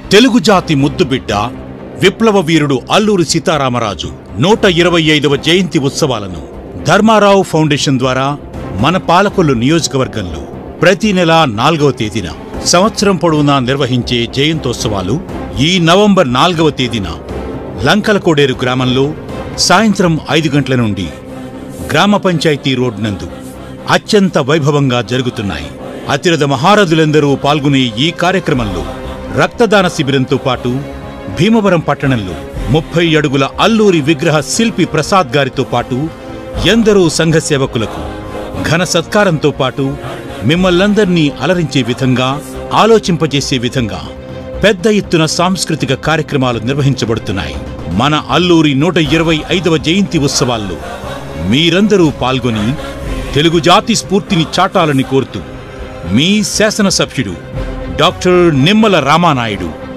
తెలుగు జాతి ముద్దుబిడ్డ విప్లవ వీరుడు అల్లూరి సీతారామరాజు నూట ఇరవై ఐదవ జయంతి ఉత్సవాలను ధర్మారావు ఫౌండేషన్ ద్వారా మన పాలకొల్లు నియోజకవర్గంలో ప్రతి నెల నాలుగవ తేదీన సంవత్సరం పొడవునా నిర్వహించే జయంతోత్సవాలు ఈ నవంబర్ నాలుగవ తేదీన లంకలకోడేరు గ్రామంలో సాయంత్రం ఐదు గంటల నుండి గ్రామ పంచాయతీ రోడ్ నందు అత్యంత వైభవంగా జరుగుతున్నాయి అతిరథ మహారథులెందరూ పాల్గొనే ఈ కార్యక్రమంలో రక్తదాన శిబిరంతో పాటు భీమవరం పట్టణంలో ముప్పై అడుగుల అల్లూరి విగ్రహ శిల్పి ప్రసాద్ గారితో పాటు ఎందరో సంఘ సేవకులకు ఘన సత్కారంతో పాటు మిమ్మల్నందర్నీ అలరించే విధంగా ఆలోచింపజేసే విధంగా పెద్ద ఎత్తున సాంస్కృతిక కార్యక్రమాలు నిర్వహించబడుతున్నాయి మన అల్లూరి నూట ఇరవై ఐదవ జయంతి ఉత్సవాల్లో మీరందరూ పాల్గొని తెలుగు జాతి స్ఫూర్తిని చాటాలని కోరుతూ మీ శాసనసభ్యుడు డాక్టర్ నిమ్మల రామానాయుడు